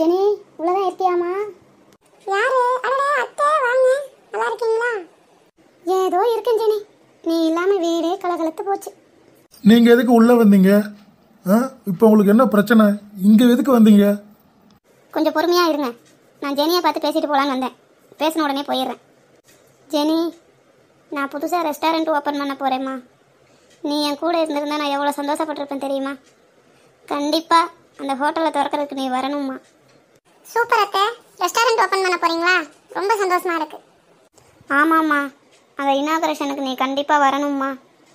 Jenny உள்ளதான் இருக்கியாமா யாரு அடடே அத்தை வாங்க நல்லா இருக்கீங்களா ஏதோ இருக்கேன் ஜெனி நீ இல்லாம வீடே கலகலத்து போச்சு நீங்க எதுக்கு உள்ள வந்தீங்க ஆ இப்போ உங்களுக்கு என்ன பிரச்சனை இங்க எதுக்கு வந்தீங்க கொஞ்சம் பொறுமையா இருங்க நான் ஜெனியை பார்த்து பேசிட்டு போலான்னு வந்தேன் பேசின உடனே போயிடுறேன் ஜெனி நான் புதுசாக ரெஸ்டாரண்ட் ஓப்பன் பண்ண போகிறேம்மா நீ என் கூட இருந்திருந்தா நான் எவ்வளோ சந்தோஷப்பட்டிருப்பேன் தெரியுமா கண்டிப்பாக அந்த ஹோட்டலை திறக்கிறதுக்கு நீ வரணும்மா சூப்பர் அத்தை ரெஸ்டாரண்ட் ஓப்பன் பண்ண போகிறீங்களா ரொம்ப சந்தோஷமா இருக்கு ஆமாம்மா அந்த இனாகரேஷனுக்கு நீ கண்டிப்பாக வரணும்மா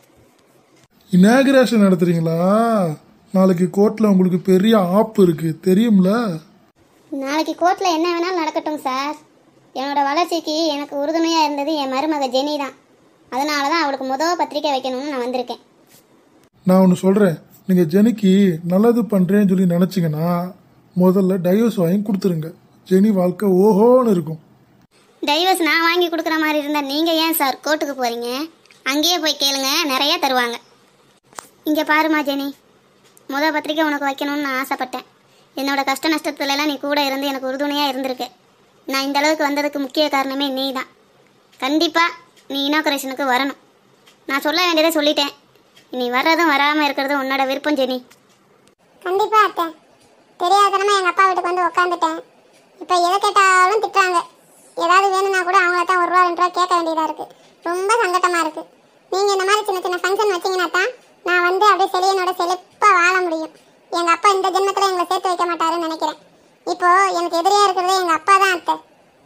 இனாகிரேஷன் நடத்துறீங்களா நாளைக்கு கோர்ட்ல உங்களுக்கு பெரிய ஆப்பு இருக்கு தெரியும்ல நாளைக்கு கோர்ட்டில் என்ன வேணாலும் நடக்கட்டும் சார் என்னோட வளர்ச்சிக்கு எனக்கு உறுதுணையாக இருந்தது என் மருமக ஜெனி தான் அதனால தான் அவளுக்கு முதல் பத்திரிக்கை வைக்கணும்னு நான் வந்திருக்கேன் நான் ஒன்று சொல்றேன் நீங்க ஜெனிக்கு நல்லது பண்றேன்னு சொல்லி நினைச்சீங்கன்னா முதல்ல டைவர்ஸ் வாங்கி கொடுத்துருங்க ஜெனி வாழ்க்கை ஓஹோன்னு இருக்கும் டைவர்ஸ் நான் வாங்கி கொடுக்குற மாதிரி இருந்தால் நீங்கள் ஏன் சார் கோர்ட்டுக்கு போகிறீங்க அங்கேயே போய் கேளுங்க நிறைய தருவாங்க இங்கே பாருமா ஜெனி முதல் பத்திரிக்கை உனக்கு வைக்கணும்னு நான் ஆசைப்பட்டேன் என்னோட கஷ்ட நஷ்டத்துலலாம் நீ கூட இருந்து எனக்கு உறுதுணையாக இருந்திருக்க நான் இந்த அளவுக்கு வந்ததுக்கு முக்கிய காரணமே நீ தான் கண்டிப்பாக நீ இனாகரேஷனுக்கு வரணும் நான் சொல்ல வேண்டியதை சொல்லிட்டேன் நீ வர்றதும் வராமல் இருக்கிறதும் உன்னோட விருப்பம் ஜெனி கண்டிப்பா அத்தை தெரியாதனமா எங்க அப்பா வீட்டுக்கு வந்து உட்காந்துட்டேன் இப்போ எதை கேட்டாலும் திட்டுறாங்க ஏதாவது வேணும்னா கூட அவங்கள தான் ஒரு ரூபா ரெண்டு ரூபா கேட்க வேண்டியதா இருக்கு ரொம்ப சங்கட்டமா இருக்கு நீங்க இந்த மாதிரி சின்ன சின்ன ஃபங்க்ஷன் வச்சீங்கன்னா தான் நான் வந்து அப்படியே செலியனோட செழிப்பா வாழ முடியும் எங்க அப்பா இந்த ஜென்மத்துல எங்களை சேர்த்து வைக்க மாட்டாருன்னு நினைக்கிறேன் இப்போ எனக்கு எதிரியா இருக்கிறதே எங்க அப்பா தான் அத்தை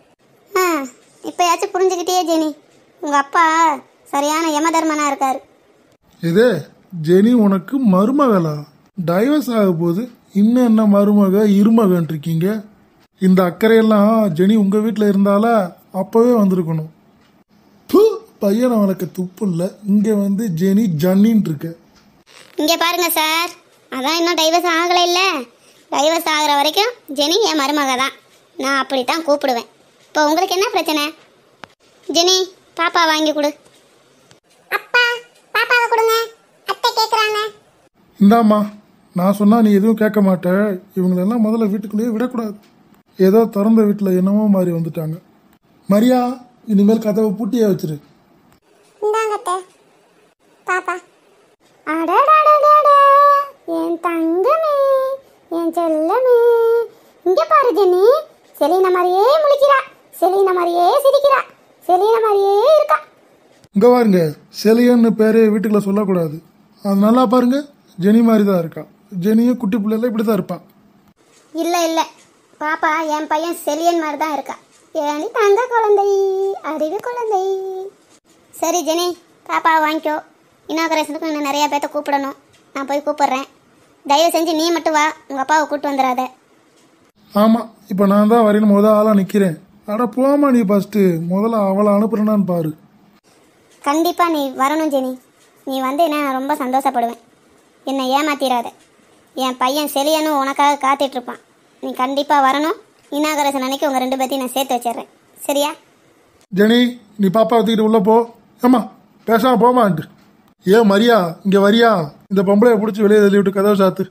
ஆ இப்போயாச்சும் புரிஞ்சுக்கிட்டே ஜெனி உங்கள் அப்பா சரியான யமதர்மனா இருக்கார் இது ஜெனி உனக்கு மருமகளா டைவர்ஸ் ஆக போது இன்னும் என்ன மருமக இருமகன் இருக்கீங்க இந்த அக்கறையெல்லாம் ஜெனி உங்க வீட்டில் இருந்தாலா அப்பவே வந்திருக்கணும் ப்பு, பையனை வளர்க்க துப்பு இல்லை இங்க வந்து ஜெனி ஜன்னின்னு இருக்க இங்கே பாருங்க சார் அதான் இன்னும் டைவர்ஸ் ஆகலை இல்லை டைவர்ஸ் ஆகிற வரைக்கும் ஜெனி என் மருமக தான் நான் அப்படி தான் கூப்பிடுவேன் இப்போ உங்களுக்கு என்ன பிரச்சனை ஜெனி பாப்பா வாங்கி கொடு அப்பா பாப்பாவை கொடுங்க அத்தை கேக்குறாங்க இந்தாம்மா நான் சொன்னா நீ எதுவும் கேட்க மாட்ட இவங்களெல்லாம் முதல்ல வீட்டுக்குள்ளேயே விடக்கூடாது ஏதோ திறந்த வீட்டில் என்னமோ மாதிரி வந்துட்டாங்க மரியா இனிமேல் கதவை பூட்டியே வச்சிரு இந்தாங்க அத்தை பாப்பா அடடடடடா என் தங்கமே என் செல்லமே இங்கே பாரு ஜெனி செலீன மாதிரியே முழிக்கிறா செலீன மாதிரியே சிரிக்கிறா செலீன மாதிரியே இருக்கா இங்க பாருங்க செலியன்னு பேரே வீட்டுக்குள்ள சொல்லக்கூடாது அது நல்லா பாருங்க ஜெனி மாதிரி தான் இருக்கா ஜெனியும் குட்டி பிள்ளைல இப்படி தான் இருப்பான் இல்லை இல்லை பாப்பா என் பையன் செலியன் மாதிரி தான் இருக்கா ஏனி தங்க குழந்தை அறிவு குழந்தை சரி ஜெனி பாப்பா வாங்கிக்கோ இனாகரேஷனுக்கு இன்னும் நிறைய பேர்த்த கூப்பிடணும் நான் போய் கூப்பிடுறேன் தயவு செஞ்சு நீ மட்டும் வா உங்கள் அப்பாவை கூப்பிட்டு வந்துடாத ஆமா இப்போ நான் தான் வரையும் முதல் ஆளா நிக்கிறேன் அட போமா நீ ஃபர்ஸ்ட் முதல்ல அவளை அனுப்புறேனான்னு பாரு கண்டிப்பாக நீ வரணும் ஜெனி நீ வந்து நான் ரொம்ப சந்தோஷப்படுவேன் என்னை ஏமாத்திராத என் பையன் செலியனும் உனக்காக காத்துட்ருப்பான் நீ கண்டிப்பாக வரணும் இனாகரேஷன் அன்னைக்கு உங்கள் ரெண்டு பேர்த்தையும் நான் சேர்த்து வச்சிடுறேன் சரியா ஜெனி நீ பாப்பா தூக்கிட்டு உள்ள போ ஏமா பேசாம போமான்ட்டு ஏன் மரியா இங்க வரியா இந்த பொம்பளைய பிடிச்சி வெளியே தள்ளி விட்டு கதவை சாத்து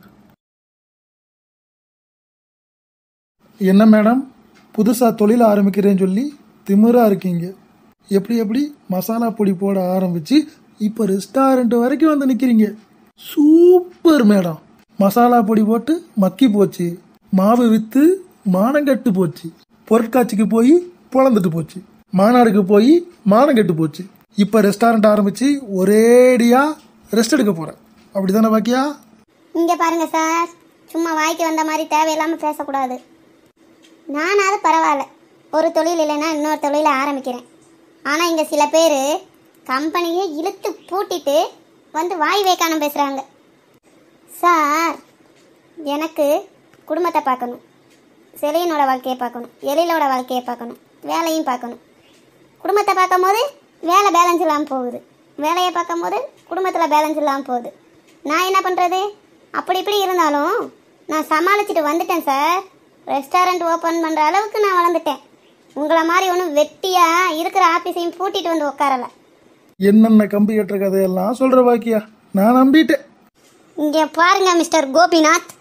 என்ன மேடம் புதுசா தொழில் ஆரம்பிக்கிறேன்னு சொல்லி திமிரா இருக்கீங்க எப்படி எப்படி மசாலா பொடி போட ஆரம்பிச்சு இப்போ ரெஸ்டாரண்ட் வரைக்கும் வந்து நிக்கிறீங்க சூப்பர் மேடம் மசாலா பொடி போட்டு மக்கி போச்சு மாவு வித்து மானங்கெட்டு போச்சு பொருட்காட்சிக்கு போய் பொழந்துட்டு போச்சு மாநாடுக்கு போய் மானம் கெட்டு போச்சு இப்போ ரெஸ்டாரண்ட் ஆரம்பிச்சு ஒரேடியா ரெஸ்ட் எடுக்க போறேன் அப்படிதானே பாக்கியா இங்கே பாருங்க சார் சும்மா வாய்க்கு வந்த மாதிரி தேவையில்லாமல் பேசக்கூடாது நானாவது பரவாயில்ல ஒரு தொழில் இல்லைன்னா இன்னொரு தொழிலை ஆரம்பிக்கிறேன் ஆனால் இங்கே சில பேர் கம்பெனியை இழுத்து பூட்டிட்டு வந்து வாய் வைக்கானம் பேசுகிறாங்க சார் எனக்கு குடும்பத்தை பார்க்கணும் செலியனோட வாழ்க்கையை பார்க்கணும் எழிலோட வாழ்க்கையை பார்க்கணும் வேலையும் பார்க்கணும் குடும்பத்தை பார்க்கும்போது வேலை பேலன்ஸ் இல்லாமல் போகுது வேலையை பார்க்கும்போது குடும்பத்தில் பேலன்ஸ் இல்லாமல் போகுது நான் என்ன பண்ணுறது அப்படி இப்படி இருந்தாலும் நான் சமாளிச்சுட்டு வந்துட்டேன் சார் ரெஸ்டாரண்ட் ஓப்பன் பண்ணுற அளவுக்கு நான் வளர்ந்துட்டேன் உங்களை மாதிரி ஒன்றும் வெட்டியாக இருக்கிற ஆஃபீஸையும் பூட்டிட்டு வந்து உட்காரல என்னென்ன கம்பி கட்டுற கதையெல்லாம் சொல்ற பாக்கியா நான் நம்பிட்டேன் இங்கே பாருங்க மிஸ்டர் கோபிநாத்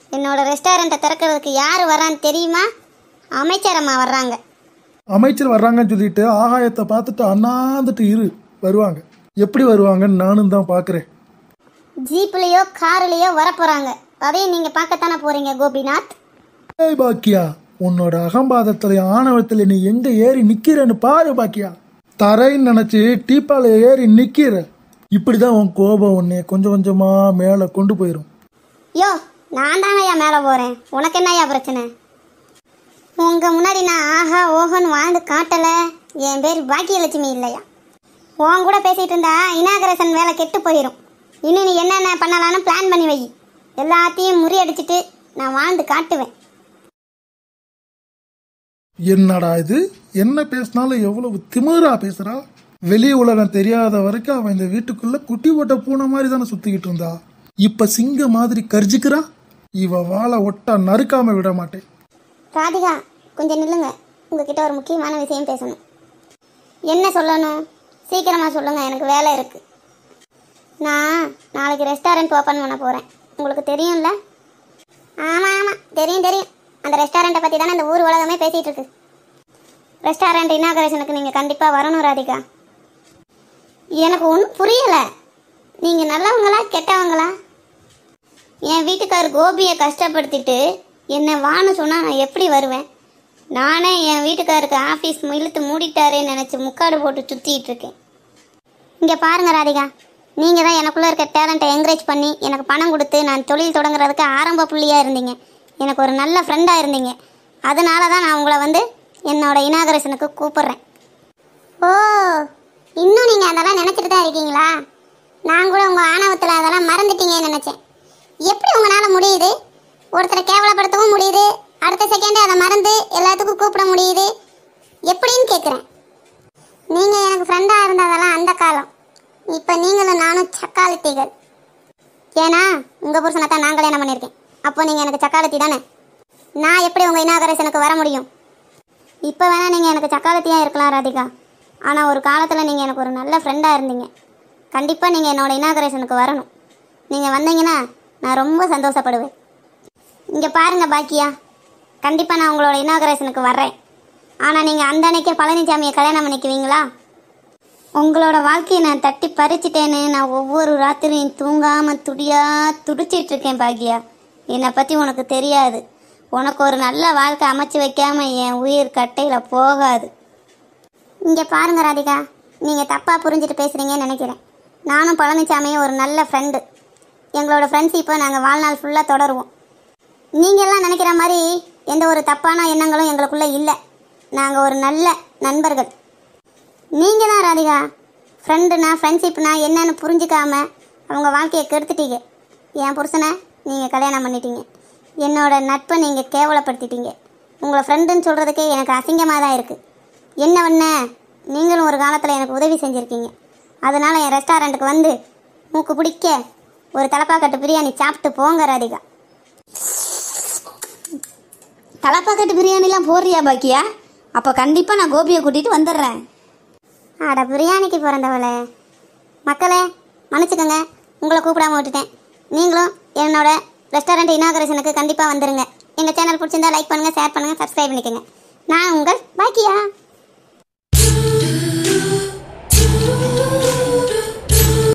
என்னோட ரெஸ்டாரண்ட்டை திறக்கிறதுக்கு யார் வரான்னு தெரியுமா அமைச்சரம்மா வர்றாங்க அமைச்சர் வர்றாங்கன்னு சொல்லிட்டு ஆகாயத்தை பார்த்துட்டு அண்ணாந்துட்டு இரு வருவாங்க எப்படி வருவாங்கன்னு நானும் தான் பார்க்குறேன் ஜீப்லேயோ கார்லேயோ வரப்போகிறாங்க அதையும் நீங்கள் பார்க்கத்தானே போகிறீங்க கோபிநாத் ஏய் பாக்கியா உன்னோட அகம்பாதத்துல ஆணவத்துல நீ எங்க ஏறி நிக்கிறன்னு பாரு பாக்கியா தரைன்னு நினைச்சு டீப்பால ஏறி நிக்கிற இப்படிதான் உன் கோபம் உன்னை கொஞ்சம் கொஞ்சமா மேல கொண்டு போயிரும் யோ நான் தாங்கய்யா மேலே போகிறேன் உனக்கு என்னய்யா பிரச்சனை உங்கள் முன்னாடி நான் ஆஹா ஓஹோன்னு வாழ்ந்து காட்டலை என் பேர் பாக்கியலட்சுமி இல்லையா உன் கூட பேசிகிட்டு இருந்தா இனாகரேசன் வேலை கெட்டு போயிடும் இன்னும் நீ என்னென்ன பண்ணலான்னு பிளான் பண்ணி வை எல்லாத்தையும் முறியடிச்சிட்டு நான் வாழ்ந்து காட்டுவேன் என்னடா இது என்ன பேசினாலும் எவ்வளவு திமிரா பேசுறா வெளி உலகம் தெரியாத வரைக்கும் அவன் இந்த வீட்டுக்குள்ள குட்டி போட்ட பூனை மாதிரி தானே சுத்திக்கிட்டு இருந்தா இப்ப சிங்க மாதிரி கர்ஜிக்கிறா இவ வாழை ஒட்டா நறுக்காம விட மாட்டேன் ராதிகா கொஞ்சம் நில்லுங்க உங்ககிட்ட ஒரு முக்கியமான விஷயம் பேசணும் என்ன சொல்லணும் சீக்கிரமாக சொல்லுங்கள் எனக்கு வேலை இருக்குது நான் நாளைக்கு ரெஸ்டாரண்ட் ஓப்பன் பண்ண போகிறேன் உங்களுக்கு தெரியும்ல ஆமாம் ஆமாம் தெரியும் தெரியும் அந்த ரெஸ்டாரண்ட்டை பற்றி தானே இந்த ஊர் உலகமே பேசிகிட்டு இருக்கு ரெஸ்டாரண்ட் இனாகரேஷனுக்கு நீங்கள் கண்டிப்பாக வரணும் ராதிகா எனக்கு ஒன்றும் புரியலை நீங்கள் நல்லவங்களா கெட்டவங்களா என் வீட்டுக்கார் கோபியை கஷ்டப்படுத்திட்டு என்னை வான்னு சொன்னால் நான் எப்படி வருவேன் நானே என் வீட்டுக்காருக்கு ஆஃபீஸ் இழுத்து மூடிட்டாரேன்னு நினச்சி முக்காடு போட்டு சுற்றிட்டு இருக்கேன் இங்கே பாருங்க ராதிகா நீங்கள் தான் எனக்குள்ளே இருக்க டேலண்ட்டை என்கரேஜ் பண்ணி எனக்கு பணம் கொடுத்து நான் தொழில் தொடங்குறதுக்கு ஆரம்ப புள்ளியாக இருந்தீங்க எனக்கு ஒரு நல்ல ஃப்ரெண்டாக இருந்தீங்க அதனால தான் நான் உங்களை வந்து என்னோட இனாகரேஷனுக்கு கூப்பிடுறேன் ஓ இன்னும் நீங்கள் அதெல்லாம் நினச்சிட்டு தான் இருக்கீங்களா நான் கூட உங்கள் ஆணவத்தில் அதெல்லாம் மறந்துட்டீங்கன்னு நினச்சேன் எப்படி உங்களால் முடியுது ஒருத்தரை கேவலப்படுத்தவும் முடியுது அடுத்த செகண்டே அதை மறந்து எல்லாத்துக்கும் கூப்பிட முடியுது எப்படின்னு கேட்குறேன் நீங்கள் எனக்கு ஃப்ரெண்டாக இருந்ததெல்லாம் அந்த காலம் இப்போ நீங்களும் நானும் சக்காலத்திகள் ஏன்னா உங்கள் புருஷனை தான் நான் கல்யாணம் பண்ணியிருக்கேன் அப்போ நீங்கள் எனக்கு சக்காலத்தி தானே நான் எப்படி உங்கள் இனாகரேஷனுக்கு வர முடியும் இப்போ வேணால் நீங்கள் எனக்கு சக்காலத்தியாக இருக்கலாம் ராதிகா ஆனால் ஒரு காலத்தில் நீங்கள் எனக்கு ஒரு நல்ல ஃப்ரெண்டாக இருந்தீங்க கண்டிப்பாக நீங்கள் என்னோட இனாகரேஷனுக்கு வரணும் நீங்கள் வந்தீங்கன்னா நான் ரொம்ப சந்தோஷப்படுவேன் இங்கே பாருங்க பாக்கியா கண்டிப்பாக நான் உங்களோட இனாகரேஷனுக்கு வர்றேன் ஆனால் நீங்கள் அந்த அன்னைக்கே பழனிசாமியை கல்யாணம் பண்ணிக்குவீங்களா உங்களோட வாழ்க்கையை நான் தட்டி பறிச்சிட்டேன்னு நான் ஒவ்வொரு ராத்திரியும் தூங்காமல் துடியா துடிச்சிட்டு இருக்கேன் பாக்கியா என்னை பற்றி உனக்கு தெரியாது உனக்கு ஒரு நல்ல வாழ்க்கை அமைச்சு வைக்காம என் உயிர் கட்டையில் போகாது இங்கே பாருங்க ராதிகா நீங்கள் தப்பாக புரிஞ்சுட்டு பேசுகிறீங்கன்னு நினைக்கிறேன் நானும் பழனிசாமியும் ஒரு நல்ல ஃப்ரெண்டு எங்களோட ஃப்ரெண்ட்ஷிப்பை நாங்கள் வாழ்நாள் ஃபுல்லாக தொடருவோம் நீங்கள்லாம் நினைக்கிற மாதிரி எந்த ஒரு தப்பான எண்ணங்களும் எங்களுக்குள்ளே இல்லை நாங்கள் ஒரு நல்ல நண்பர்கள் நீங்கள் தான் ராதிகா ஃப்ரெண்டுனா ஃப்ரெண்ட்ஷிப்னா என்னன்னு புரிஞ்சுக்காம அவங்க வாழ்க்கையை கெடுத்துட்டீங்க என் புருஷனை நீங்கள் கல்யாணம் பண்ணிட்டீங்க என்னோட நட்பை நீங்கள் கேவலப்படுத்திட்டீங்க உங்களை ஃப்ரெண்டுன்னு சொல்கிறதுக்கே எனக்கு அசிங்கமாக தான் இருக்குது என்ன பண்ண நீங்களும் ஒரு காலத்தில் எனக்கு உதவி செஞ்சுருக்கீங்க அதனால் என் ரெஸ்டாரண்ட்டுக்கு வந்து மூக்கு பிடிக்க ஒரு தலப்பாக்கட்டு பிரியாணி சாப்பிட்டு போங்க ராதிகா தலைப்பாக்கட்டு பிரியாணிலாம் போடுறியா பாக்கியா அப்போ கண்டிப்பாக நான் கோபியை கூட்டிகிட்டு வந்துடுறேன் அட பிரியாணிக்கு பிறந்தவளே மக்களே மன்னிச்சுக்கோங்க உங்களை கூப்பிடாம விட்டுட்டேன் நீங்களும் என்னோட ரெஸ்டாரண்ட் இனாகரேஷனுக்கு கண்டிப்பாக வந்துருங்க எங்கள் சேனல் பிடிச்சிருந்தா லைக் பண்ணுங்கள் ஷேர் பண்ணுங்கள் சப்ஸ்கிரைப் பண்ணிக்கோங்க நான் உங்கள் பாக்கியா